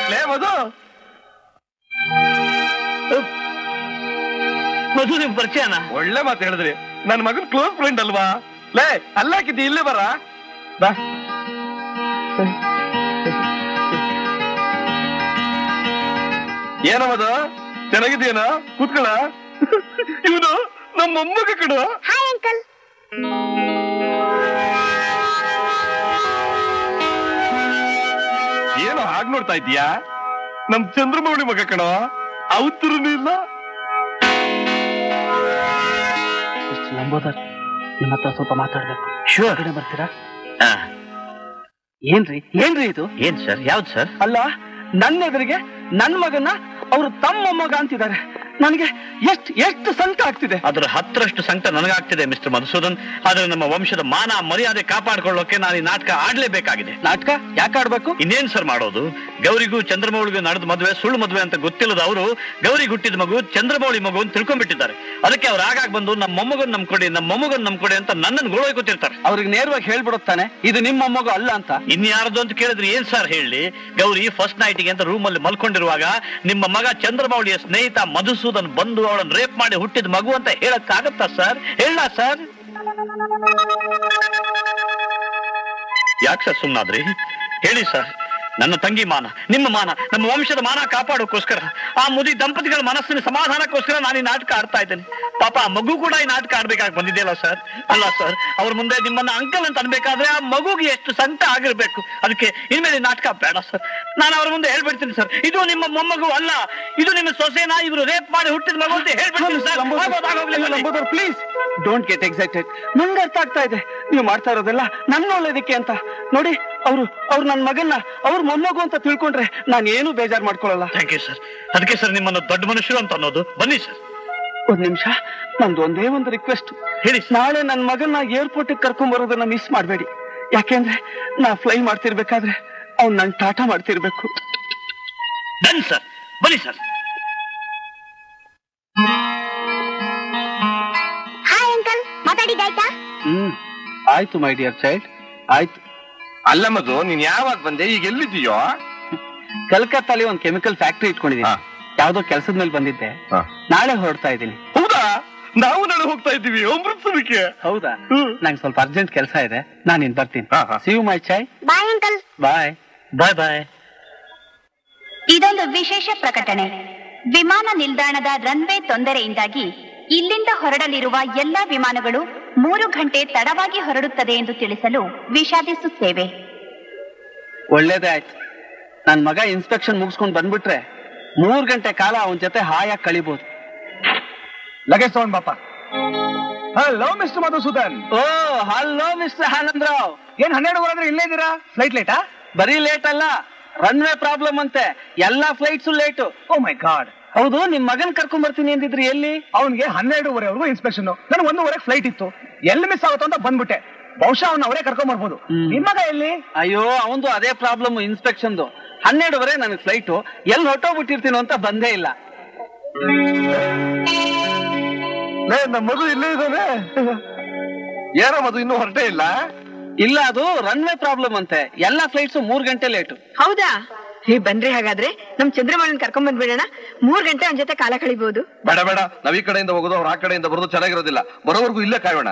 ಲೇ ಮಧು ಮಧು ನಿಮ್ ಪರಿಚಯನ ಒಳ್ಳೆ ಮಾತು ಹೇಳಿದ್ರಿ ನನ್ ಮಗನ್ ಕ್ಲೋಸ್ ಫ್ರೆಂಡ್ ಅಲ್ವಾ ಲೇ ಅಲ್ಲಾಕಿದ್ದಿ ಇಲ್ಲೇ ಬರ ಬಾ ಏನಮ್ಮದು ಚೆನ್ನಾಗಿದ್ದೀನ ಕೂತ್ಕೊಳ ಇವನು ನಮ್ಮ ಮೊಮ್ಮಗ ಕಣ ಹಾಯ್ ಅಂಕಲ್ ಏನು ಹಾಗ್ ನೋಡ್ತಾ ಇದ್ದೀಯಾ ನಮ್ ಚಂದ್ರಮೌಳಿ ಮಗ ಕಣ ಅವತರನೂ ಇಲ್ಲ ಲಂಬೋದರ್ ನಿಮ್ಮ ಹತ್ರ ಸ್ವಲ್ಪ ಮಾತಾಡ್ಬೇಕು ಶೂರ್ ಹೊರಗಡೆ ಬರ್ತೀರಾ ಏನ್ರಿ ಏನ್ರಿ ಇದು ಏನ್ ಸರ್ ಯಾವ್ದು ಸರ್ ಅಲ್ಲ ನನ್ನ ಎದುರಿಗೆ ನನ್ ಮಗನ್ನ ಅವರು ತಮ್ಮ ಮಗ ಅಂತಿದ್ದಾರೆ ನನಗೆ ಎಷ್ಟು ಎಷ್ಟು ಸಂಕಟ ಆಗ್ತಿದೆ ಅದ್ರ ಹತ್ತರಷ್ಟು ಸಂಕಟ ನನಗಾಗ್ತಿದೆ ಮಿಸ್ಟರ್ ಮಧುಸೂದನ್ ಆದ್ರೆ ನಮ್ಮ ವಂಶದ ಮಾನ ಮರ್ಯಾದೆ ಕಾಪಾಡ್ಕೊಳ್ಳೋಕೆ ನಾನು ಈ ನಾಟಕ ಆಡ್ಲೇಬೇಕಾಗಿದೆ ನಾಟಕ ಯಾಕೆ ಆಡ್ಬೇಕು ಇನ್ನೇನ್ ಸರ್ ಮಾಡೋದು ಗೌರಿಗೂ ಚಂದ್ರಮೌಳಿಗೂ ನಡೆದ ಮದುವೆ ಸುಳ್ಳು ಮದುವೆ ಅಂತ ಗೊತ್ತಿಲ್ಲದ ಅವರು ಗೌರಿ ಹುಟ್ಟಿದ ಮಗು ಚಂದ್ರಮೌಳಿ ಮಗು ಅಂತ ತಿಳ್ಕೊಂಡ್ಬಿಟ್ಟಿದ್ದಾರೆ ಅದಕ್ಕೆ ಅವ್ರು ಆಗಾಗ ಬಂದು ನಮ್ಮ ಮೊಮ್ಮಗನ್ ನಮ್ ಕೊಡಿ ನಮ್ಮ ಮೊಮ್ಮಗನ್ ನಮ್ ಕೊಡಿ ಅಂತ ನನ್ನನ್ನು ಗೋಳೋಯ್ಕೊತಿರ್ತಾರೆ ಅವ್ರಿಗೆ ನೇರವಾಗಿ ಹೇಳ್ಬಿಡುತ್ತಾನೆ ಇದು ನಿಮ್ಮ ಮೊಮ್ಮಗ ಅಲ್ಲ ಅಂತ ಇನ್ಯಾರ್ದು ಅಂತ ಕೇಳಿದ್ರೆ ಏನ್ ಸರ್ ಹೇಳಿ ಗೌರಿ ಫಸ್ಟ್ ನೈಟಿಗೆ ಅಂತ ರೂಮ್ ಅಲ್ಲಿ ಮಲ್ಕೊಂಡಿರುವಾಗ ನಿಮ್ಮ ಮಗ ಚಂದ್ರಮೌಳಿಯ ಸ್ನೇಹಿತ ಮಧುಸೂದನ್ ಬಂದು ಅವಳನ್ನ ರೇಪ್ ಮಾಡಿ ಹುಟ್ಟಿದ ಮಗು ಅಂತ ಹೇಳಕ್ಕಾಗತ್ತಾ ಸರ್ ಹೇಳ ಸರ್ ಯಾಕೆ ಸರ್ ಸುಮ್ನಾದ್ರಿ ಹೇಳಿ ಸರ್ ನನ್ನ ತಂಗಿ ಮಾನ ನಿಮ್ಮ ಮಾನ ನಮ್ಮ ವಂಶದ ಮಾನ ಕಾಪಾಡೋಕ್ಕೋಸ್ಕರ ಆ ಮುದಿ ದಂಪತಿಗಳ ಮನಸ್ಸಿನ ಸಮಾಧಾನಕ್ಕೋಸ್ಕರ ನಾನು ಈ ನಾಟಕ ಆಡ್ತಾ ಇದ್ದೇನೆ ಪಾಪ ಆ ಮಗು ಕೂಡ ಈ ನಾಟಕ ಆಡ್ಬೇಕಾಗಿ ಬಂದಿದೆಯಲ್ಲ ಸರ್ ಅಲ್ಲ ಸರ್ ಅವ್ರ ಮುಂದೆ ನಿಮ್ಮನ್ನ ಅಂಕಲ್ ಅಂತ ಅನ್ಬೇಕಾದ್ರೆ ಆ ಮಗುಗೆ ಎಷ್ಟು ಸಂಕಟ ಆಗಿರ್ಬೇಕು ಅದಕ್ಕೆ ಇನ್ಮೇಲೆ ಈ ನಾಟಕ ಬೇಡ ಸರ್ ನಾನು ಅವ್ರ ಮುಂದೆ ಹೇಳ್ಬಿಡ್ತೀನಿ ಸರ್ ಇದು ನಿಮ್ಮ ಮೊಮ್ಮಗು ಅಲ್ಲ ಇದು ನಿಮ್ಮ ಸೊಸೆನ ಇವರು ರೇಪ್ ಮಾಡಿ ಹುಟ್ಟಿದ ಮಗು ಅಂತ ಹೇಳ್ಬಿಡ್ತೀನಿ ಸರ್ ಆಗೋದು ಆಗೋಗ್ಲಿ ಬನ್ನಿ. ಪ್ಲೀಸ್ ಡೋಂಟ್ ಗೆಟ್ ಎಕ್ಸೈಟೆಡ್ ನಂಗೆ ಅರ್ಥ ಆಗ್ತಾ ಇದೆ ನೀವು ಮಾಡ್ತಾ ಇರೋದೆಲ್ಲ ನನ್ನ ಒಳ್ಳೇದಕ್ಕೆ ಅಂತ ನೋಡಿ ಅವರು ಅವ್ರು ನನ್ನ ಮಗನ್ನ ಅವ್ರ ಮೊಮ್ಮಗು ಅಂತ ತಿಳ್ಕೊಂಡ್ರೆ ನಾನು ಏನು ಬೇಜಾರ್ ಮಾಡ್ಕೊಳ್ಳಲ್ಲ ಥ್ಯಾಂಕ್ ಯು ಸರ್ ಅದಕ್ಕೆ ಸರ್ ನಿಮ್ಮನ್ನು ದೊಡ್ಡ ಮನುಷ್ಯರು ಅಂತ ಅನ್ನೋದು ಬನ್ನಿ ಸರ್ ಒಂದ್ ನಿಮಿಷ ನಂದು ಒಂದೇ ಒಂದು ರಿಕ್ವೆಸ್ಟ್ ಹೇಳಿ ಸರ್ ನಾಳೆ ನನ್ನ ಮಗನ್ನ ಏರ್ಪೋರ್ಟ್ ಕರ್ಕೊಂಡ್ ಬರೋದನ್ನ ಮಿಸ್ ಮಾಡಬೇಡಿ ಯಾಕೆಂದ್ರೆ ನಾ ಫ್ಲೈ ಮಾಡ್ತಿರ್ಬೇಕಾದ್ರೆ ಅವ್ನ್ ನಂಗೆ ಟಾಟಾ ಮಾಡ್ತಿರ್ಬೇಕು ಡನ್ ಸರ್ ಬನ್ನಿ ಸರ್ ಹಾಯ್ ಅಂಕಲ್ ಮಾತಾಡಿದ್ದಾಯ್ತಾ ಹ್ಮ್ ಆಯ್ತು ಮೈ ಡಿಯರ್ ಚೈಲ್ಡ್ ಆಯ್ತು ಅಲ್ಲ ಮಧು ನೀನ್ ಯಾವಾಗ ಬಂದೆ ಈಗ ಎಲ್ಲಿದ್ದೀಯೋ ಕಲ್ಕತ್ತಾಲಿ ಒಂದ್ ಕೆಮಿಕಲ್ ಫ್ಯಾಕ್ಟ್ರಿ ಇಟ್ಕೊಂಡಿದ್ದೀನಿ ಹಾ. ಯಾವ್ದೋ ಕೆಲ್ಸದ ಮೇಲೆ ಬಂದಿದ್ದೆ ನಾಳೆ ಹೊರಡ್ತಾ ಇದ್ದೀನಿ ಹೌದಾ ನಾವು ನಾಳೆ ಹೋಗ್ತಾ ಇದ್ದೀವಿ ಅಮೃತ್ಸರಕ್ಕೆ ಹೌದಾ ಹ್ಮ್. ನಂಗೆ ಸ್ವಲ್ಪ ಅರ್ಜೆಂಟ್ ಕೆಲಸ ಇದೆ ನಾನು ಇನ್ ಬರ್ತೀನಿ ಹಾ, ಹಾ. ಸಿ ಯು ಮೈ ಚಾಯ್ bye uncle bye bye bye ಇದೊಂದು ವಿಶೇಷ ಪ್ರಕಟಣೆ ವಿಮಾನ ನಿಲ್ದಾಣದ ರನ್ವೇ ತೊಂದರೆಯಿಂದಾಗಿ ಇಲ್ಲಿಂದ ಹೊರಡಲಿರುವ ಎಲ್ಲಾ ವಿಮಾನಗಳು ಮೂರು ಗಂಟೆ ತಡವಾಗಿ ಹೊರಡುತ್ತದೆ ಎಂದು ತಿಳಿಸಲು ವಿಷಾದಿಸುತ್ತೇವೆ ಒಳ್ಳೇದೇ ಆಯ್ತು ನನ್ ಮಗ ಇನ್ಸ್ಪೆಕ್ಷನ್ ಮುಗಿಸ್ಕೊಂಡ್ ಬಂದ್ಬಿಟ್ರೆ ಮೂರ್ ಗಂಟೆ ಕಾಲ ಅವನ ಜೊತೆ ಹಾಯಾಗಿ ಕಳಿಬಹುದು ಲಗೇಜ್ ತಗೊಂಡ್ ಬಾಪ hello mister Madhusudan oh hello mister Anandrao ಏನ್ ಹನ್ನೆರಡು ಅಂದ್ರೆ ಇಲ್ಲೇ ಇದ್ದೀರಾ ಫ್ಲೈಟ್ ಲೇಟಾ ಬರೀ ಲೇಟ್ ಅಲ್ಲ ರನ್ವೇ ಪ್ರಾಬ್ಲಮ್ ಅಂತೆ ಎಲ್ಲಾ flights late oh my god ಹೌದು ನಿಮ್ ಮಗನ್ ಕರ್ಕೊಂಡ್ ಬರ್ತೀನಿ ಅಂದಿದ್ರಿ ಎಲ್ಲಿ ಅವನಿಗೆ ಹನ್ನೆರಡುವರೆವರೆಗೂ ಇನ್ಸ್ಪೆಕ್ಷನ್ ನಾನು ಒಂದೂವರೆಗೆ ಫ್ಲೈಟ್ ಇತ್ತು ಎಲ್ಲಿ ಮಿಸ್ ಆಗುತ್ತೋ ಅಂತ ಬಂದ್ಬಿಟ್ಟೆ ಬಹುಶಃ ಅವ್ನ ಅವರೇ ಕರ್ಕೊಂಡ್ ಬರ್ಬೋದು ಹ್ಮ್. ನಿಮ್ಮಗ ಎಲ್ಲಿ ಅಯ್ಯೋ ಅವಂದು ಅದೇ ಪ್ರಾಬ್ಲಮ್ ಇನ್ಸ್ಪೆಕ್ಷನ್ದು ಹನ್ನೆರಡುವರೆ ನನಗೆ ಫ್ಲೈಟು ಎಲ್ಲಿ ಹೊಟ್ಟೋಗ್ಬಿಟ್ಟಿರ್ತೀನೋ ಅಂತ ಬಂದೇ ಇಲ್ಲ ನಮ್ಮ ಮಧು ಇಲ್ಲೇ ಇದ್ದಾನೆ ಏನೋ ಮಧು ಇನ್ನೂ ಹೊರಟೇ ಇಲ್ಲ ಇಲ್ಲ ಅದು ರನ್ವೇ ಪ್ರಾಬ್ಲಮ್ ಅಂತೆ ಎಲ್ಲಾ ಫ್ಲೈಟ್ಸು ಮೂರ್ ಗಂಟೆ ಲೇಟು ಹೌದಾ ನೀವ್ ಬನ್ರಿ ಹಾಗಾದ್ರೆ ನಮ್ ಚಂದ್ರಮೌಳನ್ ಕರ್ಕೊಂಡ್ ಬಂದ್ಬಿಡೋಣ ಮೂರ್ ಗಂಟೆ ಅವನ ಜೊತೆ ಕಾಲ ಕಳಿಬಹುದು ಬೇಡ ಬೇಡ ನಾವ್ ಈ ಕಡೆಯಿಂದ ಹೋಗೋದು ಅವ್ರ ಆ ಕಡೆಯಿಂದ ಬರೋದು ಚೆನ್ನಾಗಿರೋದಿಲ್ಲ ಬರೋವರೆಗೂ ಇಲ್ಲೇ ಕಾಯೋಣ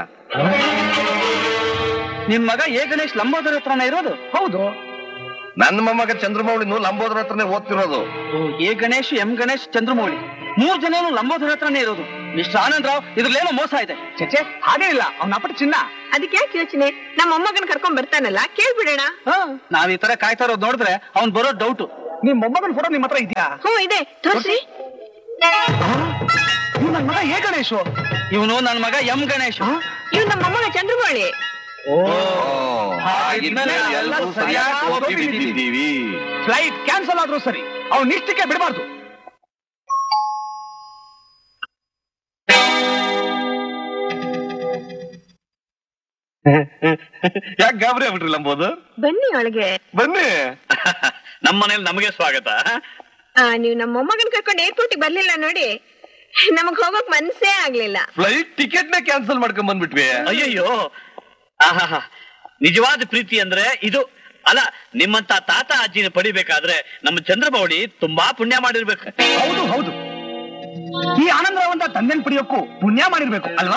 ನಿಮ್ ಮಗ ಎ ಗಣೇಶ್ ಲಂಬೋದರ ಹತ್ರನೇ ಇರೋದು ಹೌದು ನನ್ನ ಮೊಮ್ಮಗ ಚಂದ್ರಮೌಳಿನು ಲಂಬೋದ್ರ ಹತ್ರನೇ ಓದ್ತಿರೋದು ಓ, ಎ ಗಣೇಶ್ ಎಂ ಗಣೇಶ್ ಚಂದ್ರಮೌಳಿ ಮೂರ್ ಜನನು ಲಂಬೋದರ ಹತ್ರನೇ ಇರೋದು ಮಿಸ್ಟರ್ ಆನಂದ್ ರಾವ್ ಇದ್ರಲ್ಲೇನೋ ಮೋಸ ಇದೆ ಚೇಚೆ ಹಾಗೇ ಇಲ್ಲ ಅವ್ನ ಅಪ್ಪಟ ಚಿನ್ನ ಅದಕ್ಕೆ ಯಾಕೆ ಯೋಚನೆ ನಮ್ಮ ಮೊಮ್ಮಗನ್ ಕರ್ಕೊಂಡ್ ಬರ್ತಾನಲ್ಲ ಕೇಳ್ಬಿಡೋಣ ನಾವ್ ಈ ತರ ಕಾಯ್ತಾ ಇರೋದು ನೋಡಿದ್ರೆ ಅವ್ನ್ ಬರೋ ಡೌಟ್ ನಿಮ್ ಮೊಮ್ಮಗನ ಫೋಟೋ ನಿಮ್ ಹತ್ರ ಇದೆಯಾ ಹ್ಞೂ ಇದೆ ತೋರ್ಸಿ ಇವ್ ನನ್ ಮಗ ಏ ಗಣೇಶು ಇವನು ನನ್ ಮಗ ಎಂ ಗಣೇಶ್ ಇವ್ ನಮ್ಮ ಮೊಮ್ಮಗ ಚಂದ್ರಮೌಳಿ ಹಾಗಿದ್ಮೇಲೆ ಎಲ್ಲರೂ ಸರಿಯಾಗಿ ಹೋಗಿಬಿಟ್ಟಿದ್ದೀವಿ ಫ್ಲೈಟ್ ಕ್ಯಾನ್ಸಲ್ ಆದ್ರೂ ಸರಿ ಅವ್ನ ಇಷ್ಟಕ್ಕೆ ಬಿಡಬಾರ್ದು ಯಾಕೆ ಗಾಬರಿ ಆಗ್ಬಿಟ್ರಿ ಲಂಬೋದು ಬನ್ನಿ ಒಳಗೆ ಬನ್ನಿ ನಮ್ಮ ಮನೇಲಿ ನಮಗೆ ಸ್ವಾಗತ ಆ, ನೀವ್ ನಮ್ಮ ಮೊಮ್ಮಗನ್ ಕರ್ಕೊಂಡು ಏರ್ಪೋರ್ಟಿಗೆ ಬರ್ಲಿಲ್ಲ ನೋಡಿ ನಮಗ್ ಹೋಗೋಕ್ ಮನ್ಸೇ ಆಗ್ಲಿಲ್ಲ ಫ್ಲೈಟ್ ಟಿಕೆಟ್ ನೇ ಕ್ಯಾನ್ಸಲ್ ಮಾಡ್ಕೊಂಡ್ ಬಂದ್ಬಿಟ್ವಿ ಅಯ್ಯಯ್ಯೋ ಆಹಾಹಾ ನಿಜವಾದ ಪ್ರೀತಿ ಅಂದ್ರೆ ಇದು ಅಲ್ಲ ನಿಮ್ಮಂತ ತಾತ ಅಜ್ಜಿನ ಪಡಿಬೇಕಾದ್ರೆ ನಮ್ಮ ಚಂದ್ರಬೌಳಿ ತುಂಬಾ ಪುಣ್ಯ ಮಾಡಿರ್ಬೇಕು ಹೌದು ಹೌದು ಈ ಆನಂದರಾವಂತ ತಂದೆನ್ ಪಡೆಯೋಕ್ಕೂ ಪುಣ್ಯ ಮಾಡಿರ್ಬೇಕು ಅಲ್ವಾ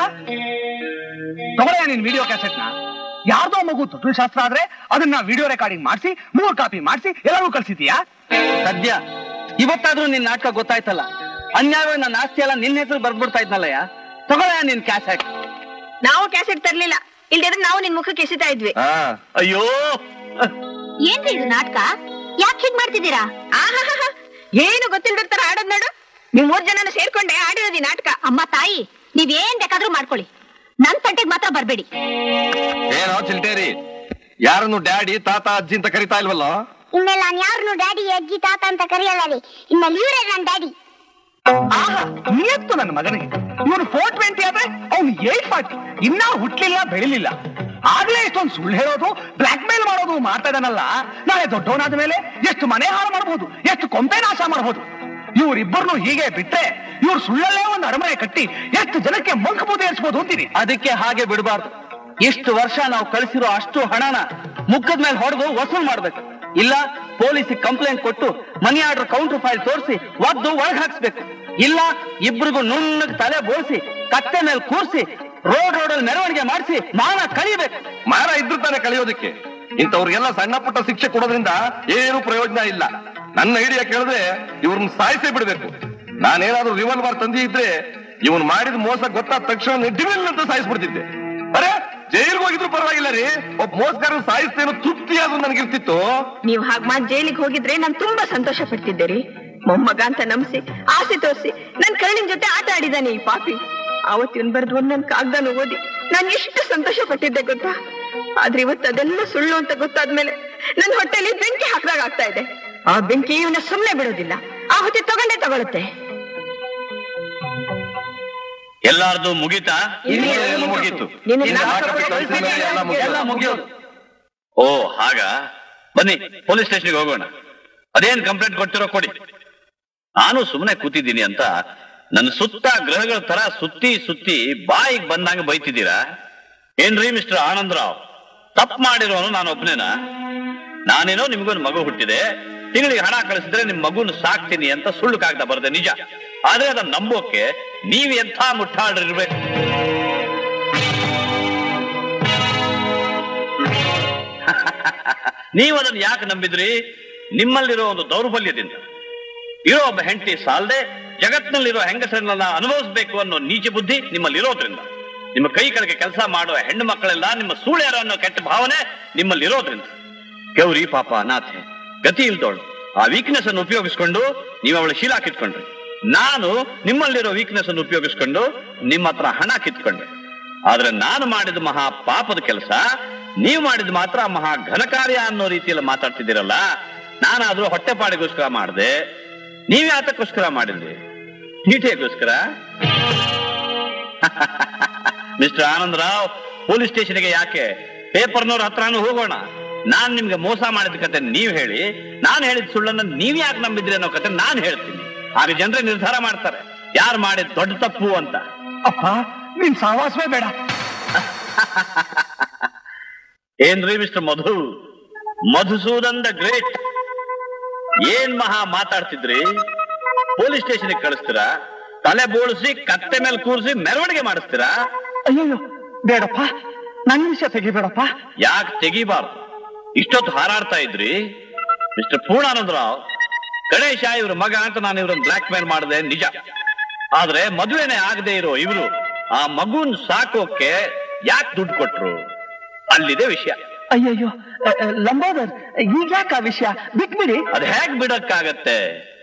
ತಗೊಳ್ಳ ನಿನ್ ವಿಡಿಯೋ ಕ್ಯಾಸೆಟ್ ನ ಯಾರ್ದೋ ಮಗು ತತ್ವಶಾಸ್ತ್ರ ಆದ್ರೆ ಅದನ್ನ ವಿಡಿಯೋ ರೆಕಾರ್ಡಿಂಗ್ ಮಾಡಿಸಿ ಮೂರ್ ಕಾಪಿ ಮಾಡಿಸಿ ಎಲ್ಲರೂ ಕಳ್ಸಿದ್ಯಾ ಸದ್ಯ ಇವತ್ತಾದ್ರೂ ನಿನ್ ನಾಟಕ ಗೊತ್ತಾಯ್ತಲ್ಲ ಅನ್ಯಾಯವಾಗಿ ನನ್ನ ಆಸ್ತಿ ಎಲ್ಲ ನಿನ್ನ ಹೆಸರು ಬರ್ದ್ಬಿಡ್ತಾ ಇದ್ನಲ್ಲಯ್ಯ ತಗೊಳಯ್ಯ ನಿನ್ ಕ್ಯಾಸೆಟ್ ನಾವು ಕ್ಯಾಸೆಟ್ ತರ್ಲಿಲ್ಲ ಇಲ್ದಿದ್ರೆ ನಾವು ನಿನ್ ಮುಖಕ್ಕೆ ಎಸಿತಾ ಇದ್ವಿ ಅಯ್ಯೋ ಏನ್ರಿ ಇದು ನಾಟಕ ಯಾಕೆ ಹೀಗ್ ಮಾಡ್ತಿದ್ದೀರಾ ಆಹಾಹಾಹಾ. ಏನು ಗೊತ್ತಿಲ್ದಿರ್ ತರ ಆಡೋದ್ ನೋಡು ನಿಮ್ ಮೂರ್ ಜನನ ಸೇರ್ಕೊಂಡೆ ಆಡಿರೋದು ಈ ನಾಟಕ ಅಮ್ಮ ತಾಯಿ ನೀವ್ ಏನ್ ಬೇಕಾದ್ರೂ ಮಾಡ್ಕೊಳ್ಳಿ ನನ್ ತಂಟೆಗ್ ಮಾತ್ರ ಬರ್ಬೇಡಿ ಏನೋ ಚಿಲ್ಟೇರಿ ಯಾರನ್ನು ಡ್ಯಾಡಿ ತಾತ ಅಜ್ಜಿ ಅಂತ ಕರಿತಾ ಇಲ್ವಲ್ಲೋ ಇನ್ಮೇಲೆ ನಾನು ಯಾರನ್ನು ಡ್ಯಾಡಿ ಅಜ್ಜಿ ತಾತ ಅಂತ ಕರೆಯಲ್ಲ ರೀ ಇನ್ಮೇಲೆ ಇವರೇ ನನ್ನ ಡ್ಯಾಡಿ ಆಹಾ ನಿಯತ್ತು ನನ್ನ ಮಗನಿಗೆ ಇವನು ಫೋರ್ ಟ್ವೆಂಟಿ ಆದ್ರೆ ಅವ್ನು ಏಟ್ ಫಾರ್ಟಿ ಇನ್ನ ಹುಟ್ಲಿಲ್ಲ ಬೆಳಿಲಿಲ್ಲ ಆಗ್ಲೇ ಇಷ್ಟೊಂದು ಸುಳ್ಳು ಹೇಳೋದು ಬ್ಲಾಕ್ ಮೇಲ್ ಮಾಡೋದು ಮಾಡ್ತಾ ಇದ್ದಾನಲ್ಲ ನಾಳೆ ದೊಡ್ಡವನಾದ ಮೇಲೆ ಎಷ್ಟು ಮನೆ ಹಾಳು ಮಾಡಬಹುದು ಎಷ್ಟು ಕೊಂಪೆ ನಾಶ ಮಾಡಬಹುದು ಇವರಿಬ್ಬರನ್ನು ಹೀಗೆ ಬಿಟ್ರೆ ಇವ್ರು ಸುಳ್ಳಲ್ಲೇ ಒಂದು ಅರಮನೆ ಕಟ್ಟಿ ಎಷ್ಟು ಜನಕ್ಕೆ ಮಂಕಬೂದಿ ಏರಿಸಬಹುದು ಅಂತೀನಿ ಅದಕ್ಕೆ ಹಾಗೆ ಬಿಡಬಾರ್ದು ಇಷ್ಟು ವರ್ಷ ನಾವು ಕಳಿಸಿರೋ ಅಷ್ಟು ಹಣನ ಮುಖದ ಮೇಲೆ ಹೊಡೆದು ವಸೂಲ್ ಮಾಡ್ಬೇಕು ಇಲ್ಲ ಪೊಲೀಸಿಗೆ ಕಂಪ್ಲೇಂಟ್ ಕೊಟ್ಟು ಮನಿ ಆರ್ಡರ್ ಕೌಂಟರ್ ಫೈಲ್ ತೋರಿಸಿ ಒದ್ದು ಒಳಗ್ ಹಾಕ್ಸ್ಬೇಕು ಇಲ್ಲ ಇಬ್ರಿಗೂ ನುಣ್ಣಗ್ ತಲೆ ಬೋಳ್ಸಿ ಕತ್ತೆ ಮೇಲೆ ಕೂರ್ಸಿ ರೋಡ್ ರೋಡಲ್ಲಿ ಮೆರವಣಿಗೆ ಮಾಡಿಸಿ ಮಾನ ಕಳಿಬೇಕು ಮಾರ ಇದ್ರು ತಾನೆ ಕಳಿಯೋದಕ್ಕೆ ಇಂಥವ್ರಿಗೆಲ್ಲ ಸಣ್ಣ ಪುಟ್ಟ ಶಿಕ್ಷೆ ಕೊಡೋದ್ರಿಂದ ಏನು ಪ್ರಯೋಜನ ಇಲ್ಲ ನನ್ನ ಐಡಿಯಾ ಕೇಳಿದ್ರೆ ಇವ್ರನ್ನ ಸಾಯಿಸೇ ಬಿಡ್ಬೇಕು ನಾನೇನಾದ್ರೂ ರಿವಾಲ್ವರ್ ತಂದಿದ್ರೆ ಇವನ್ ಮಾಡಿದ ಮೋಸ ಗೊತ್ತಾದ ತಕ್ಷಣ ಡಿವಿಲ್ ಅಂತ ಸಾಯಿಸ್ಬಿಡ್ತಿದ್ದೆ ಅರೆ ಜೈಲ್ಗೆ ಹೋಗಿದ್ರು ಪರವಾಗಿಲ್ಲ ರೀ ಒಬ್ಬ ಮೋಸಗಾರನ್ ಸಾಯಿಸ್ತೇನೋ ತೃಪ್ತಿ ಆದ್ರೂ ನನಗಿರ್ತಿತ್ತು ನೀವ್ ಹಾಗ್ ಮಾಡ್ ಜೈಲಿಗೆ ಹೋಗಿದ್ರೆ ನಾನ್ ತುಂಬಾ ಸಂತೋಷ ಪಡ್ತಿದ್ದೆ ರೀ ಮೊಮ್ಮಗ ಅಂತ ನಂಬಿಸಿ ಆಸೆ ತೋರಿಸಿ ನನ್ ಕರ್ಣಿನ್ ಜೊತೆ ಆಟ ಆಡಿದಾನೆ ಈ ಪಾಪಿ ಆವತ್ತಿನ ಬರ್ದು ಒಂದೊಂದ್ ಕಾಗ್ದಾನು ಓದಿ ನಾನ್ ಎಷ್ಟು ಸಂತೋಷ ಪಟ್ಟಿದ್ದೆ ಗೊತ್ತಾ ಆದ್ರೆ ಇವತ್ತು ಅದೆಲ್ಲ ಸುಳ್ಳು ಅಂತ ಗೊತ್ತಾದ್ಮೇಲೆ ನನ್ ಹೊಟ್ಟೆಲಿ ಬೆಂಕಿ ಹಾಕ್ದಾಗ ಆಗ್ತಾ ಇದೆ ಆ ಬೆಂಕಿ ಇವನ್ನ ಸುಮ್ನೆ ಬಿಡೋದಿಲ್ಲ ಆ ಹೊತ್ತಿ ತಗೊಂಡೇ ತಗೊಳುತ್ತೆ ಎಲ್ಲಾರ್ದು ಮುಗೀತಾ ಇನ್ನು ಎಲ್ಲ ಮುಗೀತು ನಿನ್ನ ಇನ್ನು ನಾಟಕ ನಾಟಕ ಕಳ್ಸಿದ ಮೇಲೆ ಎಲ್ಲ ಮುಗೀತು. ಎಲ್ಲ ಮುಗಿಯೋದು ಓ ಹಾಗ ಬನ್ನಿ ಪೊಲೀಸ್ ಸ್ಟೇಷನ್ಗೆ ಹೋಗೋಣ ಅದೇನ್ ಕಂಪ್ಲೇಂಟ್ ಕೊಡ್ತಿರೋ ಕೊಡಿ ನಾನು ಸುಮ್ಮನೆ ಕೂತಿದ್ದೀನಿ ಅಂತ ನನ್ನ ಸುತ್ತ ಗ್ರಹಗಳ ತರ ಸುತ್ತಿ ಸುತ್ತಿ ಬಾಯಿಗೆ ಬಂದಂಗೆ ಬೈತಿದ್ದೀರಾ ಏನ್ರಿ ಮಿಸ್ಟರ್ ಆನಂದರಾವ್ ತಪ್ಪು ಮಾಡಿರೋನು ನಾನು ಒಬ್ಬನೇನಾ ನಾನೇನೋ ನಿಮ್ಗೊಂದು ಮಗು ಹುಟ್ಟಿದೆ ತಿಂಗಳಿಗೆ ಹಣ ಕಳಿಸಿದ್ರೆ ನಿಮ್ ಮಗುನ ಸಾಕ್ತೀನಿ ಅಂತ ಸುಳ್ಳು ಕಾಗ್ದ ಬರದೆ ನಿಜ ಆದ್ರೆ ಅದನ್ನ ನಂಬೋಕೆ ನೀವ್ ಎಂಥ ಮುಟ್ಟಾಡ್ರಿರ್ಬೇಕು ನೀವು ಅದನ್ನ ಯಾಕೆ ನಂಬಿದ್ರಿ ನಿಮ್ಮಲ್ಲಿರೋ ಒಂದು ದೌರ್ಬಲ್ಯದಿಂದ ಇರೋ ಒಬ್ಬ ಹೆಂಡತಿ ಸಾಲದೆ ಜಗತ್ತಿನಲ್ಲಿರೋ ಹೆಂಗಸರನ್ನೆಲ್ಲ ಅನುಭವಿಸ್ಬೇಕು ಅನ್ನೋ ನೀಚ ಬುದ್ಧಿ ನಿಮ್ಮಲ್ಲಿರೋದ್ರಿಂದ ನಿಮ್ಮ ಕೈ ಕೆಳಗೆ ಕೆಲಸ ಮಾಡುವ ಹೆಣ್ಣು ಮಕ್ಕಳೆಲ್ಲ ನಿಮ್ಮ ಸೂಳ್ಯಾರು ಅನ್ನೋ ಕೆಟ್ಟ ಭಾವನೆ ನಿಮ್ಮಲ್ಲಿರೋದ್ರಿಂದ ಗೌರಿ ಪಾಪ ಅನಾಥೆ ಗತಿ ಇಲ್ದೋಳು ಆ ವೀಕ್ನೆಸ್ ಅನ್ನು ಉಪಯೋಗಿಸ್ಕೊಂಡು ನೀವು ಅವಳ ಶೀಲ ಕಿತ್ಕೊಂಡ್ರಿ ನಾನು ನಿಮ್ಮಲ್ಲಿರೋ ವೀಕ್ನೆಸ್ ಅನ್ನು ಉಪಯೋಗಿಸ್ಕೊಂಡು ನಿಮ್ಮ ಹತ್ರ ಹಣ ಕಿತ್ಕೊಂಡೆ ಆದ್ರೆ ನಾನು ಮಾಡಿದ ಮಹಾ ಪಾಪದ ಕೆಲಸ ನೀವು ಮಾಡಿದ ಮಾತ್ರ ಮಹಾ ಘನಕಾರ್ಯ ಅನ್ನೋ ರೀತಿಯಲ್ಲಿ ಮಾತಾಡ್ತಿದ್ದೀರಲ್ಲ ನಾನಾದ್ರೂ ಹೊಟ್ಟೆಪಾಡಿಗೋಸ್ಕರ ಮಾಡಿದೆ ನೀವ್ ಯಾತಕ್ಕೋಸ್ಕರ ಮಾಡಿದ್ರಿ ತೀಟೆಗೋಸ್ಕರ ಮಿಸ್ಟರ್ ಆನಂದರಾವ್ ಪೊಲೀಸ್ ಸ್ಟೇಷನ್ಗೆ ಯಾಕೆ ಪೇಪರ್ನವ್ರ ಹತ್ರನೂ ಹೋಗೋಣ ನಾನ್ ನಿಮ್ಗೆ ಮೋಸ ಮಾಡಿದ ಕತೆ ನೀವ್ ಹೇಳಿ ನಾನು ಹೇಳಿದ ಸುಳ್ಳನ್ನ ನೀವ್ ಯಾಕೆ ನಂಬಿದ್ರಿ ಅನ್ನೋ ಕತೆ ನಾನ್ ಹೇಳ್ತೀನಿ ಆಗ ಜನರೇ ನಿರ್ಧಾರ ಮಾಡ್ತಾರೆ ಯಾರು ಮಾಡಿದ ದೊಡ್ಡ ತಪ್ಪು ಅಂತ ಅಪ್ಪ ನಿನ್ ಸಹವಾಸವೇ ಬೇಡ ಏನ್ರಿ mister Madhu Madhusudan the great ಏನ್ ಮಹಾ ಮಾತಾಡ್ತಿದ್ರಿ ಪೊಲೀಸ್ ಸ್ಟೇಷನ್ಗೆ ಕಳಿಸ್ತೀರಾ ತಲೆ ಬೋಳಿಸಿ ಕತ್ತೆ ಮೇಲೆ ಕೂರಿಸಿ ಮೆರವಣಿಗೆ ಮಾಡಿಸ್ತೀರಾ ಅಯ್ಯಯ್ಯೋ ಬೇಡಪ್ಪ ನನ್ನ ವಿಷಯ ತೆಗಿಬೇಡಪ್ಪ ಯಾಕೆ ತೆಗಿಬಾರ್ದು ಇಷ್ಟೊತ್ತು ಹಾರಾಡ್ತಾ ಇದ್ರಿ ಮಿಸ್ಟರ್ ಪೂರ್ಣಾನಂದರಾವ್ ಗಣೇಶ ಇವ್ರ ಮಗ ಅಂತ ನಾನು ಇವ್ರನ್ನ ಬ್ಲಾಕ್ ಮೇಲ್ ಮಾಡಿದೆ ನಿಜ ಆದ್ರೆ ಮದುವೆನೆ ಆಗದೆ ಇರೋ ಇವರು ಆ ಮಗುನ್ ಸಾಕೋಕೆ ಯಾಕೆ ದುಡ್ಡು ಕೊಟ್ರು ಅಲ್ಲಿದೆ ವಿಷಯ ಅಯ್ಯಯ್ಯೋ ಅ, ಅ, ಲಂಬೋದರ್ ಈಗ ಯಾಕೆ ಆ ವಿಷಯ ಬಿಟ್ಬಿಡಿ ಅದ್ ಹೇಗ್ ಬಿಡಕ್ಕಾಗತ್ತೆ